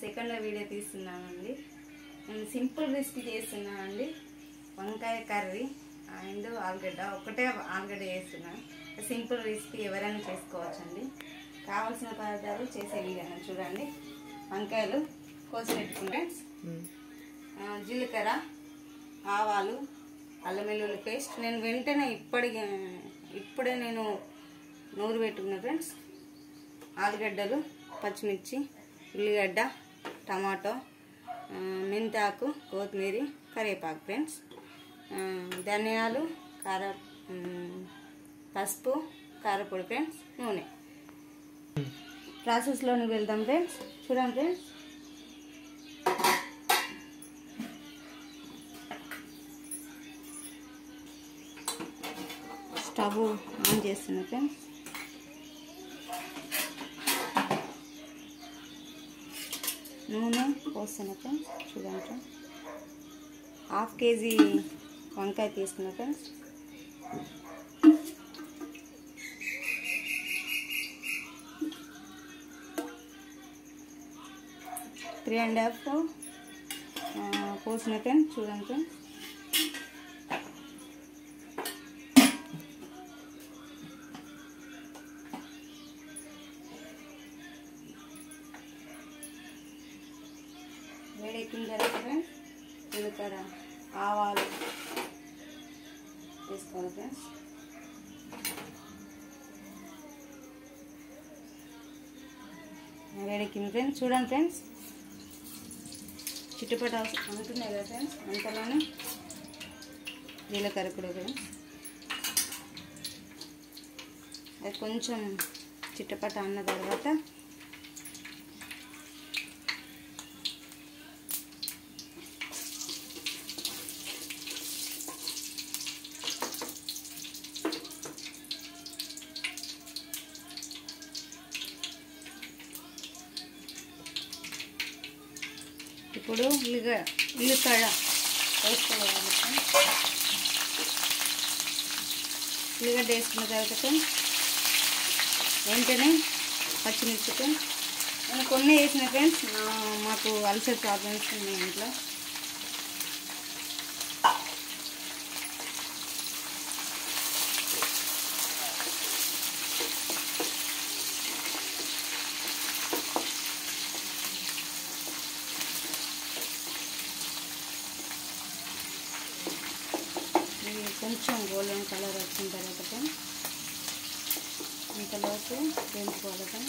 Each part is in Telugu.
సెకండ్ వీడియో తీస్తున్నానండి నేను సింపుల్ రెసిపీ చేస్తున్నానండి వంకాయ కర్రీ అండ్ ఆలుగడ్డ ఒకటే ఆలుగడ్డ చేస్తున్నాను సింపుల్ రెసిపీ ఎవరైనా చేసుకోవచ్చండి కావాల్సిన పదార్థాలు చేసే విధానం చూడండి వంకాయలు కోసి పెట్టుకుంటే ఆ, జీలకర్ర ఆవాలు అల్లం వెల్లుల్లి పేస్ట్ నేను వెంటనే ఇప్పటి ఇప్పుడే నేను నూరు పెట్టుకున్నా ఫ్రెండ్స్ ఆలుగడ్డలు పచ్చిమిర్చి ఉల్లిగడ్డ టమాటో ఆ, మెంతాకు కొత్తిమీర కరివేపాకు ఫ్రెండ్స్ ఆ, ధనియాలు కార ఉమ్, పసుపు కారపొడి ఫ్రెండ్స్ నూనె ప్రాసెస్లోకి వెళ్దాం ఫ్రెండ్స్ చూడండి ఫ్రెండ్స్ స్టవ్ ఆన్ చేస్తున్నా ఫ్రెండ్స్ నూనె పోస్తున్నా ఫ్రెండ్స్ చూడండి ఫ్రెండ్స్ హాఫ్ కేజీ వంకాయ తీసుకున్నా ఫ్రెండ్స్ త్రీ అండ్ హాఫ్ పోసిన ఫ్రెండ్స్ చూడండి ఫ్రెండ్స్ వేడెక్కిన తర్వాత ఫ్రెండ్స్ జీలకర్ర ఆవాలు వేసుకోవాలి ఫ్రెండ్స్ వేడెక్కింది ఫ్రెండ్స్ చూడండి ఫ్రెండ్స్ చిట్టుపట అంటున్నాయి కదా ఫ్రెండ్స్ అంతలోనే జీలకర్ర కూడా ఫ్రెండ్స్ అది కొంచెం చిట్టపట అన్న తర్వాత ఇప్పుడు ఉల్లిగ ఉల్లికాడ వేసుకోవాలి ఉల్లిగడ్డ వేసుకున్న తర్వాత వెంటనే పచ్చిమిర్చితో నేను కొన్ని వేసిన ఫ్రెండ్స్ నా- మాకు అల్సర్ ప్రాబ్లమ్స్ ఉన్నాయి ఇంట్లో ఇవి కొంచెం గోల్డెన్ కలర్ వచ్చిన తర్వాత ఇంతలోపు వేయించుకోవాలి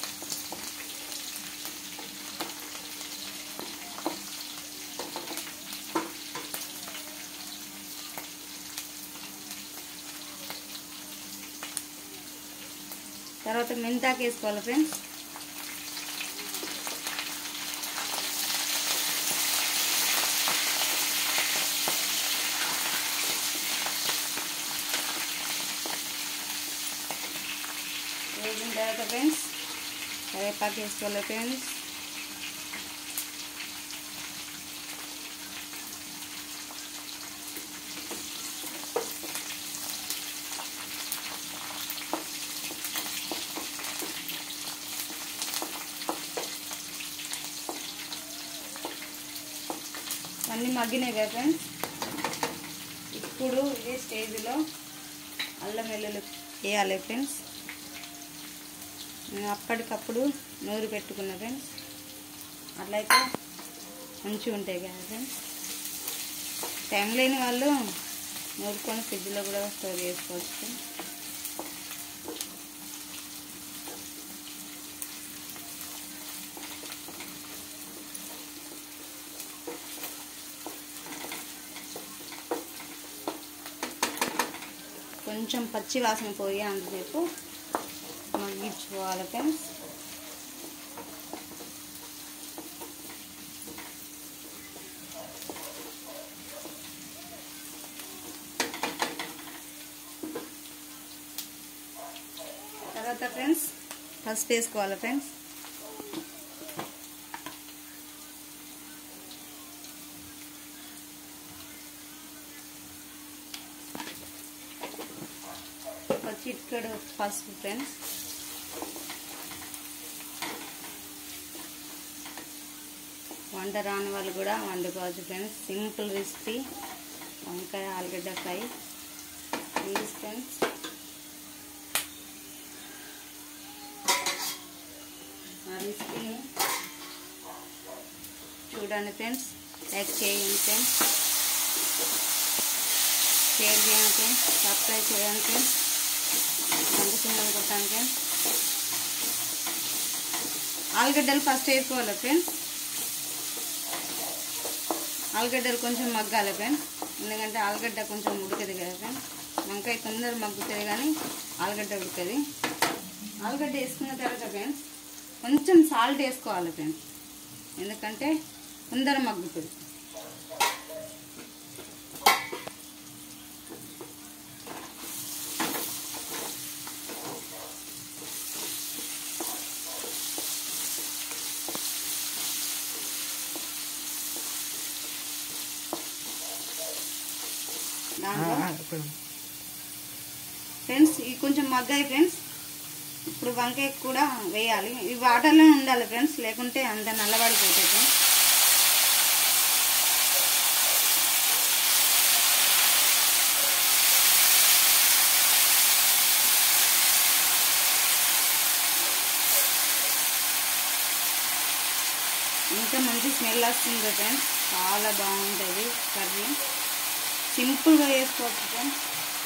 తర్వాత మెంతాకు వేసుకోవాలి ఫ్రెండ్స్ వేసిన తర్వాత ఫ్రెండ్స్ కరివేపాకు వేసుకోవాలి ఫ్రెండ్స్ అన్నీ మగ్గినాయి కదా ఫ్రెండ్స్ ఇప్పుడు ఇదే స్టేజ్లో అల్లం వెల్లుల్లి వేయాలి ఫ్రెండ్స్ నేను అప్పటికప్పుడు నూరు పెట్టుకున్నా ఫ్రెండ్స్ అట్లయితే మంచిగా ఉంటాయి కదా ఫ్రెండ్స్ టైం లేని వాళ్ళు నూరుకొని ఫ్రిడ్జ్లో కూడా స్టోర్ చేసుకోవచ్చు ఫ్రెండ్స్. కొంచెం పచ్చి వాసన పోయి అంతసేపు మగ్గించుకోవాలి ఫ్రెండ్స్ తర్వాత ఫ్రెండ్స్ పసుపు వేసుకోవాలి ఫ్రెండ్స్ ఒక చిటికెడు పసుపు ఫ్రెండ్స్ వంట రాని వాళ్ళు కూడా వండుకోవచ్చు ఫ్రెండ్స్ సింపుల్ రెసిపీ వంకాయ ఆలుగడ్డ ఫ్రై ప్లీజ్ ఫ్రెండ్స్ ఆ రెసిపీని చూడండి ఫ్రెండ్స్ లైక్ చేయండి ఫ్రెండ్స్ షేర్ చేయండి ఫ్రెండ్స్ సబ్స్క్రైబ్ చేయండి ఫ్రెండ్స్ గంట సింబల్ కొట్టాను ఫ్రెండ్స్ ఆలుగడ్డలు ఫస్ట్ వేసుకోవాలి ఫ్రెండ్స్ ఆలుగడ్డలు కొంచెం మగ్గాలి ఫ్రెండ్స్ ఎందుకంటే ఆలుగడ్డ కొంచెం ఉడకదు కదా ఫ్రెండ్స్ వంకాయ తొందర మగ్గుతుంది కానీ ఆలుగడ్డ ఉడకది ఆలుగడ్డ వేసుకున్న తర్వాత ఫ్రెండ్స్ కొంచెం సాల్ట్ వేసుకోవాలి ఫ్రెండ్స్ ఎందుకంటే తొందర మగ్గుతుంది దాంట్లో ఫ్రెండ్స్ ఇవి కొంచెం మగ్గాయి ఫ్రెండ్స్ ఇప్పుడు వంకాయ కూడా వేయాలి ఇవి వాటర్లో ఉండాలి ఫ్రెండ్స్ లేకుంటే అంత నల్లబడిపోతాయి ఫ్రెండ్స్ ఇంత మంచి స్మెల్ వస్తుంది ఫ్రెండ్స్ చాలా బాగుంటుంది కర్రీ సింపుల్గా చేసుకోవచ్చు ఫ్రెండ్స్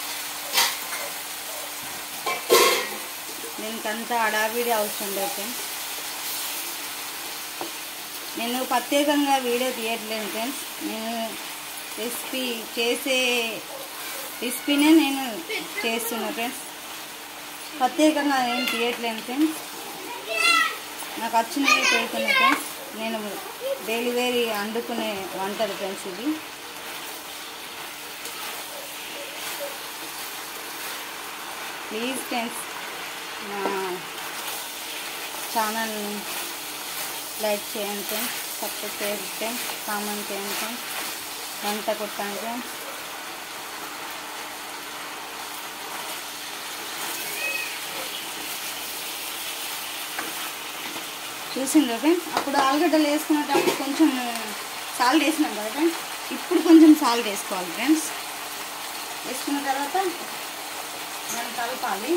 దీనికి అంతా అడావిడి అవసరం లేదు ఫ్రెండ్స్ నేను ప్రత్యేకంగా వీడియో తీయట్లేదు ఫ్రెండ్స్ నేను రెసిపీ చేసే రెసిపీనే నేను చేస్తున్నా ఫ్రెండ్స్ ప్రత్యేకంగా నేను తీయట్లేను ఫ్రెండ్స్ నాకు వచ్చినవి పెడుతున్నా ఫ్రెండ్స్ నేను డెలివరీ వండుకునే వంటలు ఫ్రెండ్స్ ఇది ప్లీజ్ ఫ్రెండ్స్ నా ఛానల్ లైక్ చేయండి ఫ్రెండ్స్ సబ్స్క్రైబ్ చేయండి ఫ్రెండ్స్ కామెంట్ చేయండి ఫ్రెండ్స్ గంట కొట్టండి ఫ్రెండ్స్ చూసిండ్రా ఫ్రెండ్స్ అప్పుడు ఆలుగడ్డలు వేసుకునేటప్పుడు కొంచెం సాల్ట్ వేసినాం కదా ఫ్రెండ్స్ ఇప్పుడు కొంచెం సాల్ట్ వేసుకోవాలి ఫ్రెండ్స్ వేసుకున్న తర్వాత మనం కలపాలి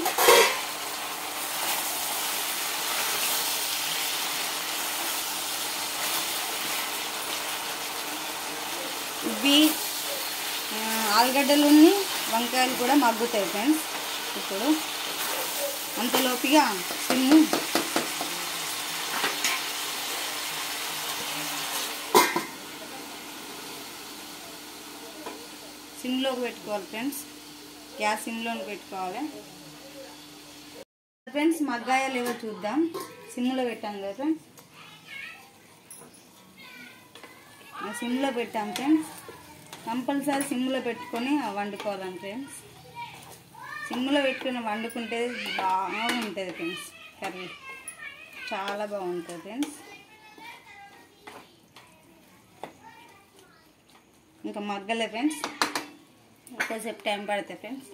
ఇవి ఆ, ఆలుగడ్డలుని వంకాయలు కూడా మగ్గుతాయి ఫ్రెండ్స్ ఇప్పుడు అంతలోపుగా సిమ్ము సిమ్లోకి పెట్టుకోవాలి ఫ్రెండ్స్ గ్యాస్ సిమ్లోకి పెట్టుకోవాలి ఫ్రెండ్స్ మగ్గాయా లేవో చూద్దాం సిమ్లో పెట్టాం కదా ఫ్రెండ్స్ ఆ సిమ్లో పెట్టాం ఫ్రెండ్స్ కంపల్సరీ సిమ్లో పెట్టుకొని వండుకోవాలి ఫ్రెండ్స్ సిమ్లో పెట్టుకుని వండుకుంటే బాగుంటుంది ఫ్రెండ్స్ కర్రీ చాలా బాగుంటుంది ఫ్రెండ్స్ ఇంకా మగ్గలే ఫ్రెండ్స్ ఎక్కువసేపు టైం పడుతుంది ఫ్రెండ్స్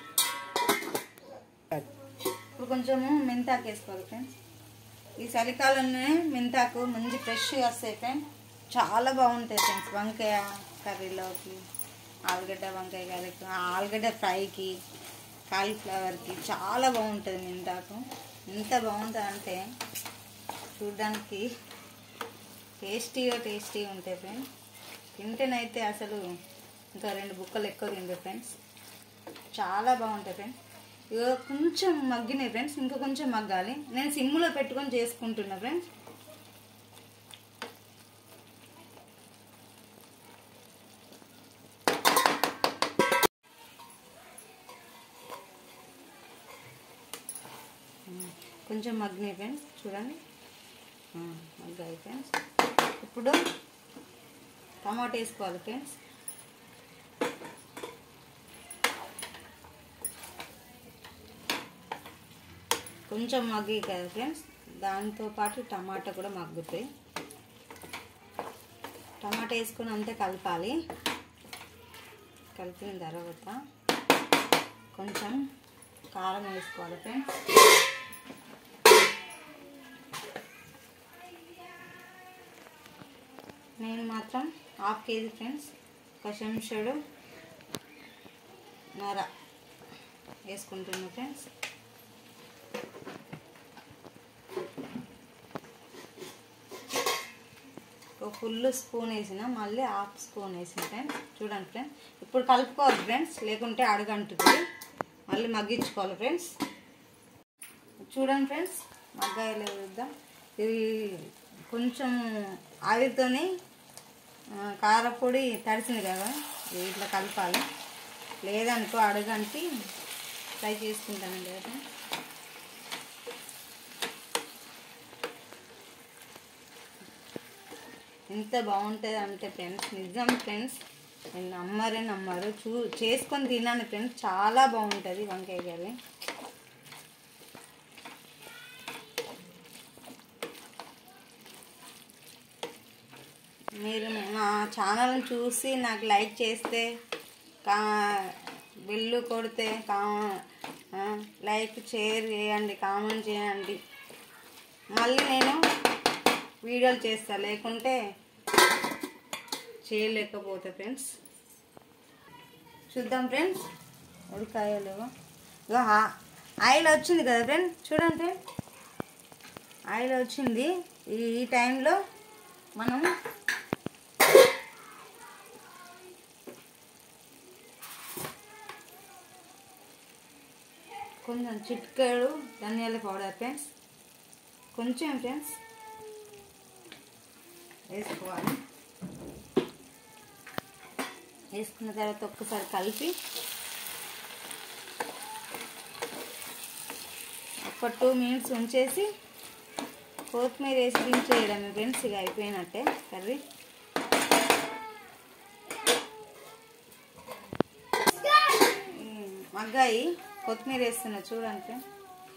ఇప్పుడు కొంచెము మెంతాకు వేసుకోవాలి ఫ్రెండ్స్ ఈ చలికాలంలోనే మెంతాకు మంచి ఫ్రెష్గా వస్తాయి ఫ్రెండ్స్ చాలా బాగుంటాయి ఫ్రెండ్స్ వంకాయ కర్రీలోకి ఆలుగడ్డ వంకాయ కర్రీకి ఆలుగడ్డ ఫ్రైకి కాలీఫ్లవర్కి చాలా బాగుంటుంది మెంతాకు ఎంత బాగుంటుంది అంటే చూడ్డానికి టేస్టీగా టేస్టీగా ఉంటాయి ఫ్రెండ్స్ తింటేనైతే అసలు ఇంకా రెండు బుక్కలు ఎక్కువ తింటాయి ఫ్రెండ్స్ చాలా బాగుంటాయి ఫ్రెండ్స్ ఇక కొంచెం మగ్గినాయి ఫ్రెండ్స్ ఇంకా కొంచెం మగ్గాలి నేను సిమ్లో పెట్టుకొని చేసుకుంటున్నా ఫ్రెండ్స్ కొంచెం మగ్గినాయి ఫ్రెండ్స్ చూడండి ఆ, మగ్గాయి ఫ్రెండ్స్ ఇప్పుడు టమాటా వేసుకోవాలి ఫ్రెండ్స్ కొంచెం మగ్గి కదా ఫ్రెండ్స్ దాంతోపాటు టమాటా కూడా మగ్గుతాయి టమాటా వేసుకొని అంతే కలపాలి కలిపిన తర్వాత కొంచెం కారం వేసుకోవాలి ఫ్రెండ్స్ నేను మాత్రం హాఫ్ కేజీ ఫ్రెండ్స్ ఒక చెంచాడు నర వేసుకుంటున్నాను ఫ్రెండ్స్ ఒక ఫుల్ స్పూన్ వేసిన మళ్ళీ హాఫ్ స్పూన్ వేసిన ఫ్రెండ్స్ చూడండి ఫ్రెండ్స్ ఇప్పుడు కలుపుకోవాలి ఫ్రెండ్స్ లేకుంటే అడుగంటుంది మళ్ళీ మగ్గించుకోవాలి ఫ్రెండ్స్ చూడండి ఫ్రెండ్స్ మగ్గాయలు చూద్దాం ఇది కొంచెం ఆవిరితోని ఆ, కారపొడి తడిసింది కదా ఇది ఇట్లా కలపాలి లేదనుకో అడుగంటి ఫ్రై చేసుకుంటానండి కదా ఎంత బాగుంటుంది అంటే ఫ్రెండ్స్ నిజం ఫ్రెండ్స్ నేను నమ్మరే నమ్మరు చూ చేసుకొని తినండి ఫ్రెండ్స్ చాలా బాగుంటుంది వంకాయ కర్రీ మీరు మా ఛానల్ని చూసి నాకు లైక్ చేస్తే కా బిల్లు కొడితే కా ఆ, లైక్ షేర్ చేయండి కామెంట్ చేయండి మళ్ళీ నేను వీడియోలు చేస్తా లేకుంటే చేయలేకపోతే ఫ్రెండ్స్ చూద్దాం ఫ్రెండ్స్ ఉడికాయలు ఇగో ఆ- ఆయిల్ వచ్చింది కదా ఫ్రెండ్ చూడండి ఫ్రెండ్ ఆయిల్ వచ్చింది ఈ ఈ టైంలో మనం కొంచెం చిట్కాడు ధనియాల పౌడర్ ఫ్రెండ్స్ కొంచెం ఫ్రెండ్స్ వేసుకోవాలి వేసుకున్న తర్వాత ఒక్కసారి కలిపి ఒక టూ మినిట్స్ ఉంచేసి కొత్తిమీర వేసి దించేయడమే ఫ్రెండ్స్ ఇక అయిపోయినట్టే కర్రీ ఉమ్, మగ్గాయి కొత్తిమీర వేస్తున్నా చూడండి ఫ్రెండ్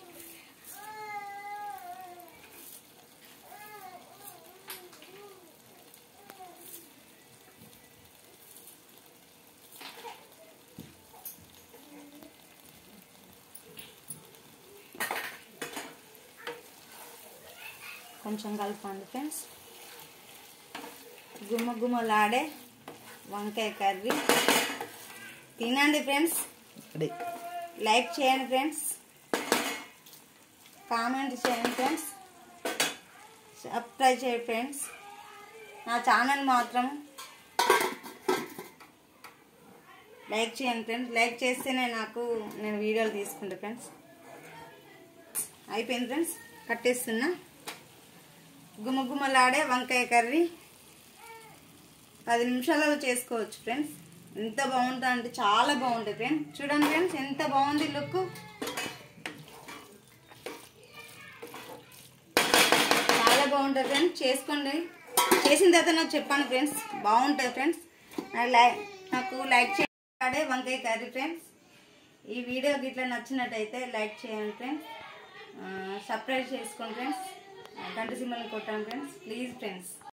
కొంచెం కలపండి ఫ్రెండ్స్ గుమ్మ గుమ్మలాడే వంకాయ కర్రీ తినండి ఫ్రెండ్స్ లైక్ చేయండి ఫ్రెండ్స్ కామెంట్ చేయండి ఫ్రెండ్స్ సబ్స్క్రైబ్ చేయండి ఫ్రెండ్స్ నా ఛానల్ మాత్రం లైక్ చేయండి ఫ్రెండ్స్ లైక్ చేస్తేనే నాకు నేను వీడియోలు తీసుకుంటా ఫ్రెండ్స్ అయిపోయింది ఫ్రెండ్స్ కట్టేస్తున్నా గుమగుమలాడే వంకాయ కర్రీ పది నిమిషాలలో చేసుకోవచ్చు ఫ్రెండ్స్ ఎంత బాగుంటుంది అంటే చాలా బాగుంటుంది ఫ్రెండ్స్ చూడండి ఫ్రెండ్స్ ఎంత బాగుంది లుక్ చాలా బాగుంటుంది ఫ్రెండ్స్ చేసుకోండి చేసిన తర్వాత నాకు చెప్పండి ఫ్రెండ్స్ బాగుంటుంది ఫ్రెండ్స్ నాకు లైక్ నాకు లైక్ చేయాడే వంకాయ కర్రీ ఫ్రెండ్స్ ఈ వీడియో గిట్లా నచ్చినట్టయితే లైక్ చేయండి ఫ్రెండ్స్ సబ్స్క్రైబ్ చేసుకోండి ఫ్రెండ్స్ గంట సింబల్ని కొట్టండి ఫ్రెండ్స్ ప్లీజ్ ఫ్రెండ్స్